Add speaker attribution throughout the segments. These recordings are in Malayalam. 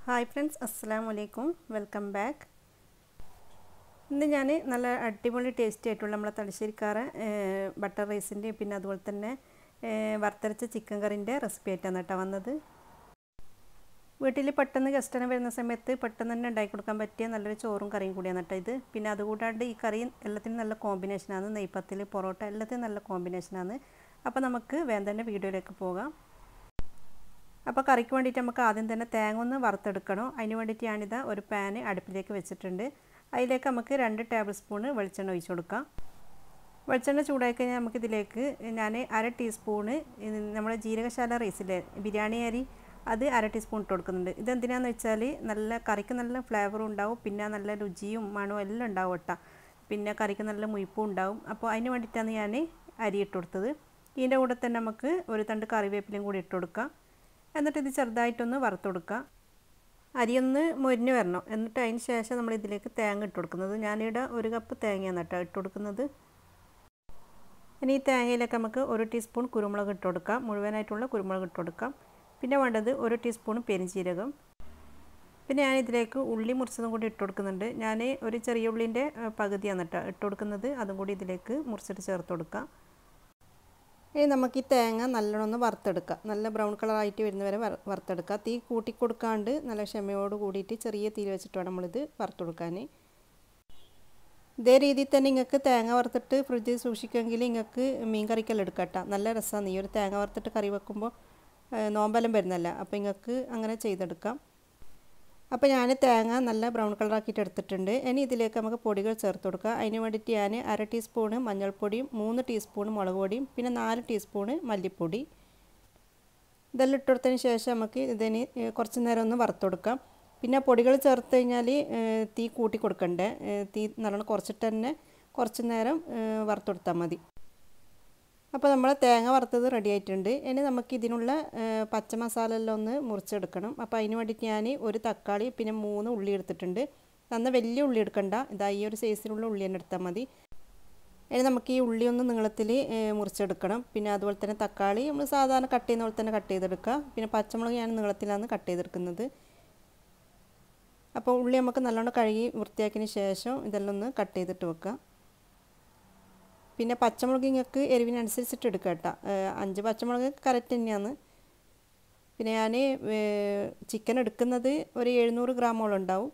Speaker 1: ഹായ് ഫ്രണ്ട്സ് അസ്സാം വലൈക്കും വെൽക്കം ബാക്ക് ഇന്ന് ഞാൻ നല്ല അടിപൊളി ടേസ്റ്റി ആയിട്ടുള്ള നമ്മളെ തലശ്ശേരിക്കാറ് ബട്ടർ റൈസിൻ്റെ പിന്നെ അതുപോലെ തന്നെ വറുത്തരച്ച ചിക്കൻ കറിൻ്റെ റെസിപ്പി ആയിട്ടാണ് കേട്ടോ വന്നത് വീട്ടിൽ പെട്ടെന്ന് ഗസ്റ്റിന് വരുന്ന സമയത്ത് പെട്ടെന്ന് തന്നെ ഉണ്ടാക്കി കൊടുക്കാൻ പറ്റിയ നല്ലൊരു ചോറും കറിയും കൂടിയാണ് കേട്ടോ ഇത് പിന്നെ അതുകൂടാണ്ട് ഈ കറി എല്ലാത്തിനും നല്ല കോമ്പിനേഷനാണ് നെയ്പ്പത്തിൽ പൊറോട്ട എല്ലാത്തിനും നല്ല കോമ്പിനേഷനാണ് അപ്പോൾ നമുക്ക് വേഗം തന്നെ വീഡിയോയിലേക്ക് പോകാം അപ്പോൾ കറിക്ക് വേണ്ടിയിട്ട് നമുക്ക് ആദ്യം തന്നെ തേങ്ങ ഒന്ന് വറുത്തെടുക്കണം അതിന് വേണ്ടിയിട്ട് ഞാനിതാ ഒരു പാന് അടുപ്പിലേക്ക് വെച്ചിട്ടുണ്ട് അതിലേക്ക് നമുക്ക് രണ്ട് ടേബിൾ സ്പൂണ് വെളിച്ചെണ്ണ ഒഴിച്ചു കൊടുക്കാം വെളിച്ചെണ്ണ ചൂടായി കഴിഞ്ഞാൽ നമുക്കിതിലേക്ക് ഞാൻ അര ടീസ്പൂണ് നമ്മുടെ ജീരകശാല റൈസിലെ ബിരിയാണി അരി അത് അര ടീസ്പൂൺ ഇട്ട് കൊടുക്കുന്നുണ്ട് ഇതെന്തിനാന്ന് വെച്ചാൽ നല്ല കറിക്ക് നല്ല ഫ്ലേവറും ഉണ്ടാവും പിന്നെ നല്ല രുചിയും മണവും എല്ലാം ഉണ്ടാവും കേട്ടോ പിന്നെ കറിക്ക് നല്ല മുയിപ്പും ഉണ്ടാവും അപ്പോൾ അതിന് വേണ്ടിയിട്ടാണ് ഞാൻ അരി ഇട്ട് കൊടുത്തത് ഇതിൻ്റെ കൂടെ തന്നെ നമുക്ക് ഒരു തണ്ട് കറിവേപ്പിലയും കൂടി ഇട്ട് കൊടുക്കാം എന്നിട്ട് ഇത് ചെറുതായിട്ടൊന്ന് വറുത്ത് കൊടുക്കുക അരിയൊന്ന് മൊരിഞ്ഞ് വരണം എന്നിട്ട് അതിന് ശേഷം നമ്മൾ ഇതിലേക്ക് തേങ്ങ ഇട്ട് കൊടുക്കുന്നത് ഞാനിവിടെ ഒരു കപ്പ് തേങ്ങയാണ് കേട്ടോ ഇട്ട് കൊടുക്കുന്നത് ഇനി ഈ തേങ്ങയിലേക്ക് നമുക്ക് ഒരു ടീസ്പൂൺ കുരുമുളക് ഇട്ട് കൊടുക്കാം മുഴുവനായിട്ടുള്ള കുരുമുളക് ഇട്ട് കൊടുക്കാം പിന്നെ വേണ്ടത് ഒരു ടീസ്പൂൺ പെരിഞ്ചീരകം പിന്നെ ഞാൻ ഇതിലേക്ക് ഉള്ളി മുറിച്ചതും കൂടി ഇട്ട് കൊടുക്കുന്നുണ്ട് ഞാൻ ഒരു ചെറിയ ഉള്ളിൻ്റെ പകുതിയാണ് കേട്ടോ ഇട്ട് കൊടുക്കുന്നത് അതും കൂടി ഇതിലേക്ക് മുറിച്ചിട്ട് ചേർത്ത് കൊടുക്കാം ഇനി നമുക്ക് ഈ തേങ്ങ നല്ലോണം ഒന്ന് വറുത്തെടുക്കാം നല്ല ബ്രൗൺ കളറായിട്ട് വരുന്നവരെ വറുത്തെടുക്കുക തീ കൂട്ടി കൊടുക്കാണ്ട് നല്ല ക്ഷമയോട് കൂടിയിട്ട് ചെറിയ തീ വെച്ചിട്ട് വേണം നമ്മളിത് വറുത്തെടുക്കാൻ ഇതേ രീതിയിൽ തന്നെ നിങ്ങൾക്ക് തേങ്ങ വറുത്തിട്ട് ഫ്രിഡ്ജിൽ സൂക്ഷിക്കുമെങ്കിൽ നിങ്ങൾക്ക് മീൻ കറിക്കെല്ലാം എടുക്കാം കേട്ടോ നല്ല രസമാണ് ഈ ഒരു തേങ്ങ വറുത്തിട്ട് കറി വെക്കുമ്പോൾ നോമ്പലം വരുന്നല്ല അപ്പോൾ നിങ്ങൾക്ക് അങ്ങനെ ചെയ്തെടുക്കാം അപ്പോൾ ഞാൻ തേങ്ങ നല്ല ബ്രൗൺ കളറാക്കിയിട്ട് എടുത്തിട്ടുണ്ട് ഇനി ഇതിലേക്ക് നമുക്ക് പൊടികൾ ചേർത്ത് കൊടുക്കുക അതിന് വേണ്ടിയിട്ട് ഞാൻ അര ടീസ്പൂണ് മഞ്ഞൾപ്പൊടിയും മൂന്ന് ടീസ്പൂൺ മുളക് പൊടിയും പിന്നെ നാല് ടീസ്പൂണ് മല്ലിപ്പൊടി ഇതെല്ലാം ഇട്ടുകൊടുത്തതിന് ശേഷം നമുക്ക് ഇതിന് കുറച്ച് നേരം ഒന്ന് വറുത്ത് കൊടുക്കാം പിന്നെ പൊടികൾ ചേർത്ത് കഴിഞ്ഞാൽ തീ കൂട്ടി കൊടുക്കണ്ടേ തീ നല്ലോണം കുറച്ചിട്ട് തന്നെ കുറച്ച് നേരം വറുത്ത് കൊടുത്താൽ മതി അപ്പോൾ നമ്മൾ തേങ്ങ വറുത്തത് റെഡി ആയിട്ടുണ്ട് ഇനി നമുക്ക് ഇതിനുള്ള പച്ച മസാല എല്ലാം ഒന്ന് മുറിച്ചെടുക്കണം അപ്പോൾ അതിന് വേണ്ടിയിട്ട് ഞാൻ ഒരു തക്കാളി പിന്നെ മൂന്ന് ഉള്ളി എടുത്തിട്ടുണ്ട് നന്ന വലിയ ഉള്ളി എടുക്കണ്ട ഇതാ ഈ ഒരു സൈസിലുള്ള ഉള്ളി തന്നെ എടുത്താൽ മതി ഇനി നമുക്ക് ഈ ഉള്ളി ഒന്ന് നീളത്തിൽ മുറിച്ചെടുക്കണം പിന്നെ അതുപോലെ തന്നെ തക്കാളി നമ്മൾ സാധാരണ കട്ട് ചെയ്യുന്ന പോലെ തന്നെ കട്ട് ചെയ്തെടുക്കുക പിന്നെ പച്ചമുളക് ഞാൻ നീളത്തിലാണ് കട്ട് ചെയ്തെടുക്കുന്നത് അപ്പോൾ ഉള്ളി നമുക്ക് നല്ലോണം കഴുകി വൃത്തിയാക്കിയതിന് ശേഷം ഇതെല്ലാം ഒന്ന് കട്ട് ചെയ്തിട്ട് വെക്കുക പിന്നെ പച്ചമുളക് നിങ്ങൾക്ക് എരിവിനനുസരിച്ചിട്ട് എടുക്കുക കേട്ടോ അഞ്ച് പച്ചമുളക് കറക്റ്റ് തന്നെയാണ് പിന്നെ ഞാൻ ചിക്കൻ എടുക്കുന്നത് ഒരു എഴുന്നൂറ് ഗ്രാമോളം ഉണ്ടാവും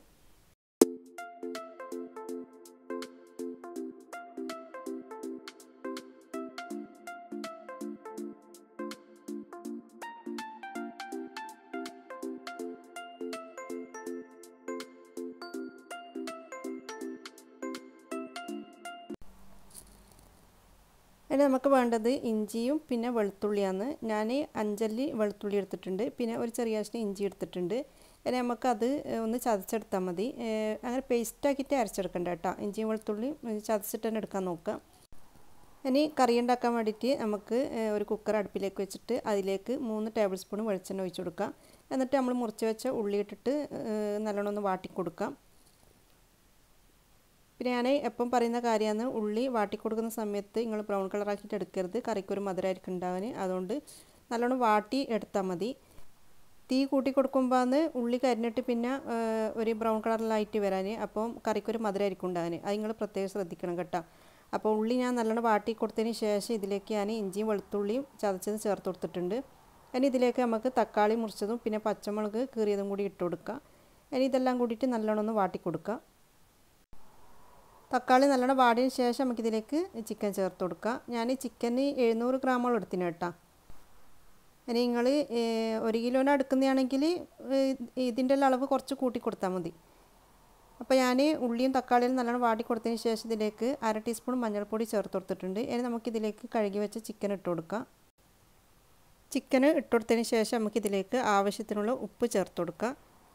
Speaker 1: ഇനി നമുക്ക് വേണ്ടത് ഇഞ്ചിയും പിന്നെ വെളുത്തുള്ളിയാണ് ഞാൻ അഞ്ചല്ലി വെളുത്തുള്ളി എടുത്തിട്ടുണ്ട് പിന്നെ ഒരു ചെറിയ കഷ്ണം ഇഞ്ചി എടുത്തിട്ടുണ്ട് ഇനി നമുക്കത് ഒന്ന് ചതച്ചെടുത്താൽ മതി അങ്ങനെ പേസ്റ്റാക്കിയിട്ട് അരച്ചെടുക്കണ്ട കേട്ടോ ഇഞ്ചിയും വെളുത്തുള്ളിയും ചതച്ചിട്ട് തന്നെ എടുക്കാൻ നോക്കാം ഇനി കറി ഉണ്ടാക്കാൻ വേണ്ടിയിട്ട് നമുക്ക് ഒരു കുക്കർ അടുപ്പിലേക്ക് വെച്ചിട്ട് അതിലേക്ക് മൂന്ന് ടേബിൾ സ്പൂൺ വെളിച്ചെണ്ണ ഒഴിച്ച് കൊടുക്കാം എന്നിട്ട് നമ്മൾ മുറിച്ച് വെച്ച ഉള്ളി ഇട്ടിട്ട് നല്ലോണം ഒന്ന് വാട്ടി കൊടുക്കാം പിന്നെ ഞാൻ എപ്പം പറയുന്ന കാര്യമാണ് ഉള്ളി വാട്ടി കൊടുക്കുന്ന സമയത്ത് നിങ്ങൾ ബ്രൗൺ കളറാക്കിയിട്ട് എടുക്കരുത് കറിക്കൊരു മധുരമായിരിക്കും ഉണ്ടാവാൻ അതുകൊണ്ട് നല്ലോണം വാട്ടി എടുത്താൽ മതി തീ കൂട്ടി കൊടുക്കുമ്പോൾ ഉള്ളി കരിഞ്ഞിട്ട് പിന്നെ ഒരു ബ്രൗൺ കളറിലായിട്ട് വരാൻ അപ്പം കറിക്കൊരു മധുരമായിരിക്കും ഉണ്ടാകാൻ അത് നിങ്ങൾ പ്രത്യേകം ശ്രദ്ധിക്കണം കേട്ടോ അപ്പോൾ ഉള്ളി ഞാൻ നല്ലോണം വാട്ടി കൊടുത്തതിന് ശേഷം ഇതിലേക്ക് ഞാൻ ഇഞ്ചിയും വെളുത്തുള്ളിയും ചതച്ചത് ചേർത്ത് കൊടുത്തിട്ടുണ്ട് ഇനി ഇതിലേക്ക് നമുക്ക് തക്കാളി മുറിച്ചതും പിന്നെ പച്ചമുളക് കീറിയതും കൂടി ഇട്ട് കൊടുക്കുക ഇനി ഇതെല്ലാം കൂടിയിട്ട് നല്ലോണം ഒന്ന് വാട്ടി കൊടുക്കുക തക്കാളി നല്ലോണം വാടിയതിന് ശേഷം നമുക്കിതിലേക്ക് ചിക്കൻ ചേർത്ത് കൊടുക്കുക ഞാൻ ചിക്കന് എഴുന്നൂറ് ഗ്രാമോളം എടുത്തിന് കേട്ടോ ഇനി നിങ്ങൾ ഒരു കിലോന് എടുക്കുന്നതാണെങ്കിൽ ഇതിൻ്റെ അളവ് കുറച്ച് കൂട്ടി കൊടുത്താൽ മതി അപ്പോൾ ഞാൻ ഉള്ളിയും തക്കാളിയും നല്ലോണം വാടി കൊടുത്തതിന് ശേഷം ഇതിലേക്ക് അര ടീസ്പൂൺ മഞ്ഞൾപ്പൊടി ചേർത്ത് കൊടുത്തിട്ടുണ്ട് ഇനി നമുക്കിതിലേക്ക് കഴുകി വെച്ച ചിക്കൻ ഇട്ട് കൊടുക്കാം ചിക്കൻ ഇട്ട് കൊടുത്തതിന് ശേഷം നമുക്കിതിലേക്ക് ആവശ്യത്തിനുള്ള ഉപ്പ് ചേർത്ത് കൊടുക്കാം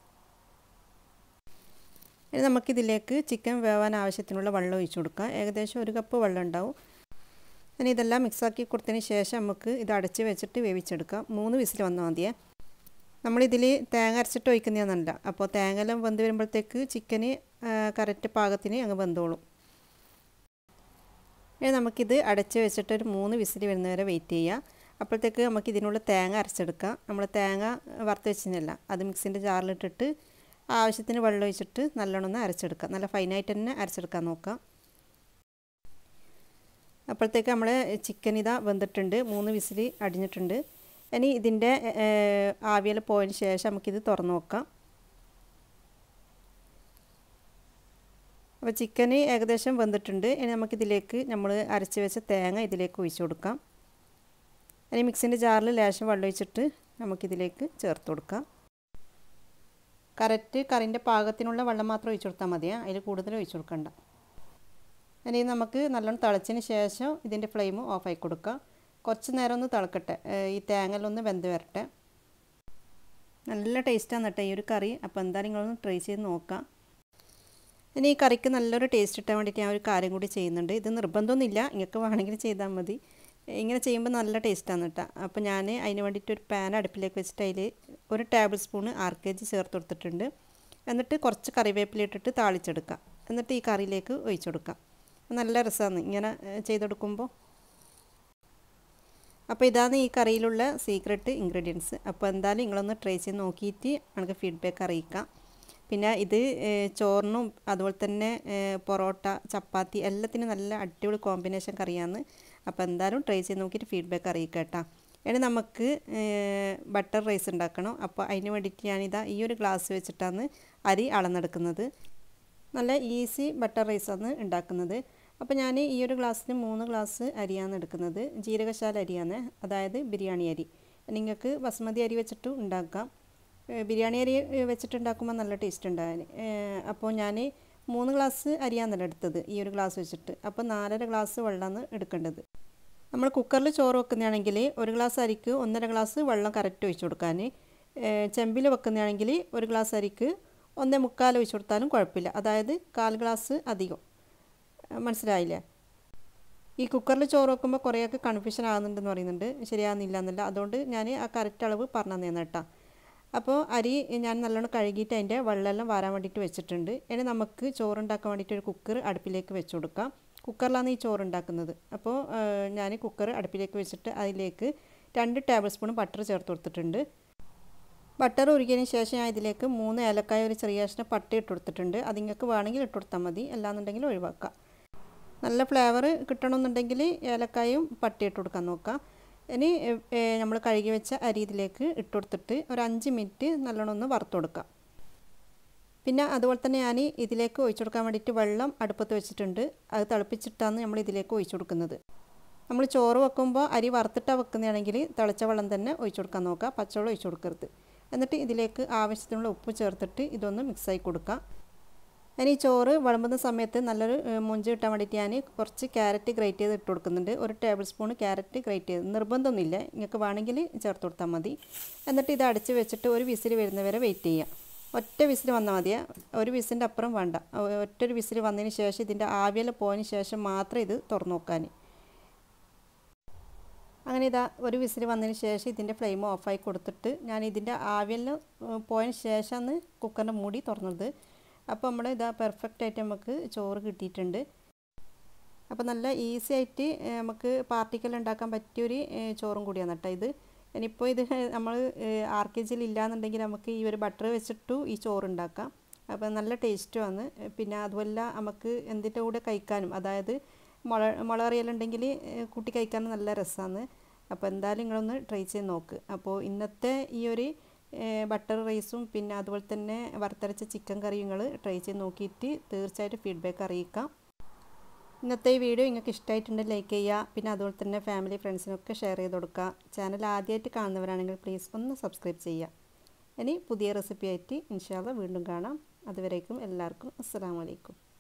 Speaker 1: ഇനി നമുക്കിതിലേക്ക് ചിക്കൻ വേവാൻ ആവശ്യത്തിനുള്ള വെള്ളം ഒഴിച്ചു കൊടുക്കാം ഏകദേശം ഒരു കപ്പ് വെള്ളം ഉണ്ടാവും ഇനി ഇതെല്ലാം മിക്സാക്കി കൊടുത്തതിന് ശേഷം നമുക്ക് ഇത് അടച്ച് വെച്ചിട്ട് വേവിച്ചെടുക്കാം മൂന്ന് വിസിൽ വന്നാൽ മതിയേ നമ്മളിതിൽ തേങ്ങ അരച്ചിട്ട് ഒഴിക്കുന്നതെന്നല്ല അപ്പോൾ തേങ്ങ എല്ലാം വെന്ത് വരുമ്പോഴത്തേക്ക് ചിക്കന് കറക്റ്റ് പാകത്തിന് അങ്ങ് വെന്തോളും ഇനി നമുക്കിത് അടച്ച് വെച്ചിട്ട് ഒരു മൂന്ന് വിസിൽ വരുന്നവരെ വെയിറ്റ് ചെയ്യാം അപ്പോഴത്തേക്ക് നമുക്ക് ഇതിനുള്ള തേങ്ങ അരച്ചെടുക്കാം നമ്മൾ തേങ്ങ വറുത്ത് വെച്ചിരുന്നില്ല അത് മിക്സിൻ്റെ ജാറിലിട്ടിട്ട് ആവശ്യത്തിന് വെള്ളം ഒഴിച്ചിട്ട് നല്ലോണം ഒന്ന് അരച്ചെടുക്കാം നല്ല ഫൈനായിട്ട് തന്നെ അരച്ചെടുക്കാൻ നോക്കാം അപ്പോഴത്തേക്ക് നമ്മൾ ചിക്കൻ ഇതാ വെന്തിട്ടുണ്ട് മൂന്ന് വിസിൽ അടിഞ്ഞിട്ടുണ്ട് ഇനി ഇതിൻ്റെ ആവിയിൽ പോയതിന് ശേഷം നമുക്കിത് തുറന്ന് നോക്കാം അപ്പോൾ ചിക്കന് ഏകദേശം വെന്തിട്ടുണ്ട് ഇനി നമുക്കിതിലേക്ക് നമ്മൾ അരച്ച് വെച്ച തേങ്ങ ഇതിലേക്ക് ഒഴിച്ചു കൊടുക്കാം ഇനി മിക്സിൻ്റെ ജാറിൽ ലേശം വെള്ളം ഒഴിച്ചിട്ട് നമുക്കിതിലേക്ക് ചേർത്ത് കൊടുക്കാം കറക്റ്റ് കറിൻ്റെ പാകത്തിനുള്ള വെള്ളം മാത്രം ഒഴിച്ചു കൊടുത്താൽ മതിയാണ് അതിൽ കൂടുതൽ ഒഴിച്ചു കൊടുക്കണ്ട ഇനി നമുക്ക് നല്ലോണം തിളച്ചതിന് ശേഷം ഇതിൻ്റെ ഫ്ലെയിം ഓഫാക്കി കൊടുക്കാം കുറച്ച് നേരം ഒന്ന് തിളക്കട്ടെ ഈ തേങ്ങയിലൊന്ന് വെന്ത് വരട്ടെ നല്ല ടേസ്റ്റാണ് കേട്ടോ ഈ ഒരു കറി അപ്പോൾ എന്തായാലും നിങ്ങളൊന്ന് ട്രൈ ചെയ്ത് നോക്കാം ഇനി ഈ കറിക്ക് നല്ലൊരു ടേസ്റ്റ് കിട്ടാൻ വേണ്ടിയിട്ട് ഞാൻ ഒരു കാര്യം കൂടി ചെയ്യുന്നുണ്ട് ഇത് നിർബന്ധമൊന്നുമില്ല നിങ്ങൾക്ക് വേണമെങ്കിൽ ചെയ്താൽ മതി ഇങ്ങനെ ചെയ്യുമ്പോൾ നല്ല ടേസ്റ്റാണ് കേട്ടോ അപ്പോൾ ഞാൻ അതിന് വേണ്ടിയിട്ട് ഒരു പാൻ അടുപ്പിലേക്ക് വെച്ചിട്ട് അതിൽ ഒരു tablespoon R K G ചേർത്ത് കൊടുത്തിട്ടുണ്ട് എന്നിട്ട് കുറച്ച് കറിവേപ്പില ഇട്ടിട്ട് താളിച്ചെടുക്കാം എന്നിട്ട് ഈ കറിയിലേക്ക് ഒഴിച്ചു കൊടുക്കാം നല്ല രസമാണ് ഇങ്ങനെ ചെയ്തെടുക്കുമ്പോൾ അപ്പോൾ ഇതാണ് ഈ കറിയിലുള്ള സീക്രട്ട് ഇൻഗ്രീഡിയൻസ് അപ്പോൾ എന്തായാലും നിങ്ങളൊന്ന് ട്രൈ ചെയ്ത് നോക്കിയിട്ട് നമുക്ക് ഫീഡ്ബാക്ക് അറിയിക്കാം പിന്നെ ഇത് ചോറിനും അതുപോലെ തന്നെ പൊറോട്ട ചപ്പാത്തി എല്ലാത്തിനും നല്ല അടിപൊളി കോമ്പിനേഷൻ കറിയാണ് അപ്പോൾ എന്തായാലും ട്രൈ ചെയ്ത് നോക്കിയിട്ട് ഫീഡ്ബാക്ക് അറിയിക്കാം കേട്ടോ ഇനി നമുക്ക് ബട്ടർ റൈസ് ഉണ്ടാക്കണം അപ്പോൾ അതിന് വേണ്ടിയിട്ട് ഞാനിതാ ഈ ഒരു ഗ്ലാസ് വെച്ചിട്ടാണ് അരി അളന്നെടുക്കുന്നത് നല്ല ഈസി ബട്ടർ റൈസാണ് ഉണ്ടാക്കുന്നത് അപ്പോൾ ഞാൻ ഈ ഒരു ഗ്ലാസ്സിന് മൂന്ന് ഗ്ലാസ് അരിയാണ് എടുക്കുന്നത് ജീരകശാല അരിയാണ് അതായത് ബിരിയാണി അരി നിങ്ങൾക്ക് ബസ്മതി അരി വെച്ചിട്ട് ഉണ്ടാക്കാം ബിരിയാണി അരി വെച്ചിട്ടുണ്ടാക്കുമ്പോൾ നല്ല ടേസ്റ്റ് ഉണ്ടാകാൻ അപ്പോൾ ഞാൻ മൂന്ന് ഗ്ലാസ് അരിയാണല്ലോ എടുത്തത് ഈ ഒരു ഗ്ലാസ് വെച്ചിട്ട് അപ്പോൾ നാലര ഗ്ലാസ് വെള്ളമാണ് എടുക്കേണ്ടത് നമ്മൾ കുക്കറിൽ ചോറ് വെക്കുന്നതാണെങ്കിൽ ഒരു ഗ്ലാസ് അരിക്ക് ഒന്നര ഗ്ലാസ് വെള്ളം കറക്റ്റ് ഒഴിച്ചു കൊടുക്കാൻ ചെമ്പിൽ വെക്കുന്നതാണെങ്കിൽ ഒരു ഗ്ലാസ് അരിക്ക് ഒന്നേ മുക്കാൽ ഒഴിച്ചു കൊടുത്താലും കുഴപ്പമില്ല അതായത് കാൽ ഗ്ലാസ് അധികം മനസ്സിലായില്ലേ ഈ കുക്കറിൽ ചോറ് വെക്കുമ്പോൾ കുറേയൊക്കെ കൺഫ്യൂഷൻ ആകുന്നുണ്ടെന്ന് പറയുന്നുണ്ട് ശരിയാകുന്നില്ല എന്നല്ല അതുകൊണ്ട് ഞാൻ ആ കറക്റ്റ് അളവ് പറഞ്ഞു തന്നെ കേട്ടോ അപ്പോൾ അരി ഞാൻ നല്ലോണം കഴുകിയിട്ട് അതിൻ്റെ വെള്ളമെല്ലാം വാരാൻ വേണ്ടിയിട്ട് വെച്ചിട്ടുണ്ട് ഇനി നമുക്ക് ചോറുണ്ടാക്കാൻ വേണ്ടിയിട്ട് ഒരു കുക്കർ അടുപ്പിലേക്ക് വെച്ച് കൊടുക്കാം കുക്കറിലാണ് ഈ ചോറ് ഉണ്ടാക്കുന്നത് അപ്പോൾ ഞാൻ കുക്കർ അടുപ്പിലേക്ക് വെച്ചിട്ട് അതിലേക്ക് രണ്ട് ടേബിൾ സ്പൂൺ ബട്ടർ ചേർത്ത് കൊടുത്തിട്ടുണ്ട് ബട്ടർ ഉരുകിയതിന് ശേഷം ഞാൻ ഇതിലേക്ക് മൂന്ന് ഏലക്കായ ഒരു ചെറിയ കഷ്ണം പട്ട ഇട്ട് കൊടുത്തിട്ടുണ്ട് അത് നിങ്ങൾക്ക് വേണമെങ്കിൽ ഇട്ട് കൊടുത്താൽ മതി അല്ലാന്നുണ്ടെങ്കിൽ ഒഴിവാക്കാം നല്ല ഫ്ലേവർ കിട്ടണമെന്നുണ്ടെങ്കിൽ ഏലക്കായും പട്ട ഇട്ട് കൊടുക്കാൻ നോക്കാം ഇനി നമ്മൾ കഴുകി വെച്ച അരി ഇതിലേക്ക് ഇട്ട് കൊടുത്തിട്ട് ഒരു അഞ്ച് മിനിറ്റ് നല്ലോണം ഒന്ന് വറുത്ത് കൊടുക്കാം പിന്നെ അതുപോലെ തന്നെ ഞാൻ ഇതിലേക്ക് ഒഴിച്ചു കൊടുക്കാൻ വേണ്ടിയിട്ട് വെള്ളം അടുപ്പത്ത് വെച്ചിട്ടുണ്ട് അത് തിളപ്പിച്ചിട്ടാണ് നമ്മൾ ഇതിലേക്ക് ഒഴിച്ചു കൊടുക്കുന്നത് നമ്മൾ ചോറ് വെക്കുമ്പോൾ അരി വറുത്തിട്ടാണ് വെക്കുന്നതാണെങ്കിൽ തിളച്ച വെള്ളം തന്നെ ഒഴിച്ചു കൊടുക്കാൻ നോക്കുക പച്ചവെള്ളം ഒഴിച്ചു കൊടുക്കരുത് എന്നിട്ട് ഇതിലേക്ക് ആവശ്യത്തിനുള്ള ഉപ്പ് ചേർത്തിട്ട് ഇതൊന്ന് മിക്സായി കൊടുക്കാം ഞാൻ ഈ ചോറ് വിളമ്പുന്ന സമയത്ത് നല്ലൊരു മുഞ്ച് കിട്ടാൻ വേണ്ടിയിട്ട് ഞാൻ കുറച്ച് ക്യാരറ്റ് ഗ്രേറ്റ് ചെയ്ത് ഇട്ട് കൊടുക്കുന്നുണ്ട് ഒരു ടേബിൾ സ്പൂൺ ക്യാരറ്റ് ഗ്രേറ്റ് ചെയ്ത് നിർബന്ധമൊന്നുമില്ല നിങ്ങൾക്ക് വേണമെങ്കിൽ ചേർത്ത് കൊടുത്താൽ മതി എന്നിട്ട് ഇത് അടച്ച് വെച്ചിട്ട് ഒരു വിസിൽ വരുന്നവരെ വെയിറ്റ് ചെയ്യാം ഒറ്റ വിസിൽ വന്നാൽ മതിയാ ഒരു വിസിൻ്റെ അപ്പുറം വേണ്ട ഒറ്റ ഒരു വിസിൽ വന്നതിന് ശേഷം ഇതിൻ്റെ ആവിയെല്ലാം പോയതിന് ശേഷം മാത്രം ഇത് തുറന്നു നോക്കാൻ അങ്ങനെ ഇതാ ഒരു വിസിൽ വന്നതിന് ശേഷം ഇതിൻ്റെ ഫ്ലെയിം ഓഫായി കൊടുത്തിട്ട് ഞാൻ ഇതിൻ്റെ ആവിയെല്ലാം പോയതിന് ശേഷമാണ് കുക്കറിൻ്റെ മൂടി തുറന്നത് അപ്പോൾ നമ്മൾ ഇതാ പെർഫെക്റ്റ് ആയിട്ട് നമുക്ക് ചോറ് കിട്ടിയിട്ടുണ്ട് അപ്പോൾ നല്ല ഈസി ആയിട്ട് നമുക്ക് പാർട്ടിക്കെല്ലാം ഉണ്ടാക്കാൻ പറ്റിയൊരു ചോറും കൂടിയാണ് കേട്ടോ ഇത് ഇനിയിപ്പോൾ ഇത് നമ്മൾ ആർ കെ ജിയിൽ ഇല്ലയെന്നുണ്ടെങ്കിൽ നമുക്ക് ഈ ഒരു ബട്ടർ വെച്ചിട്ടു ഈ ചോറ് ഉണ്ടാക്കാം അപ്പോൾ നല്ല ടേസ്റ്റുമാണ് പിന്നെ അതുമല്ല നമുക്ക് എന്തിൻ്റെ കൂടെ കഴിക്കാനും അതായത് മുള മുളകറിയെല്ലാം കൂട്ടി കഴിക്കാനും നല്ല രസമാണ് അപ്പോൾ എന്തായാലും നിങ്ങളൊന്ന് ട്രൈ ചെയ്ത് നോക്ക് അപ്പോൾ ഇന്നത്തെ ഈ ഒരു ബട്ടർ റൈസും പിന്നെ അതുപോലെ തന്നെ വറുത്തരച്ച ചിക്കൻ കറിയും നിങ്ങൾ ട്രൈ ചെയ്ത് നോക്കിയിട്ട് തീർച്ചയായിട്ടും ഫീഡ്ബാക്ക് അറിയിക്കാം ഇന്നത്തെ ഈ വീഡിയോ നിങ്ങൾക്ക് ഇഷ്ടമായിട്ടുണ്ടെങ്കിൽ ലൈക്ക് ചെയ്യുക പിന്നെ അതുപോലെ തന്നെ ഫാമിലി ഫ്രണ്ട്സിനൊക്കെ ഷെയർ ചെയ്ത് കൊടുക്കുക ചാനൽ ആദ്യമായിട്ട് കാണുന്നവരാണെങ്കിൽ പ്ലീസ് ഒന്ന് സബ്സ്ക്രൈബ് ചെയ്യുക ഇനി പുതിയ റെസിപ്പി ആയിട്ട് ഇൻഷാല്ല വീണ്ടും കാണാം അതുവരേക്കും എല്ലാവർക്കും അസ്സാം വലൈക്കും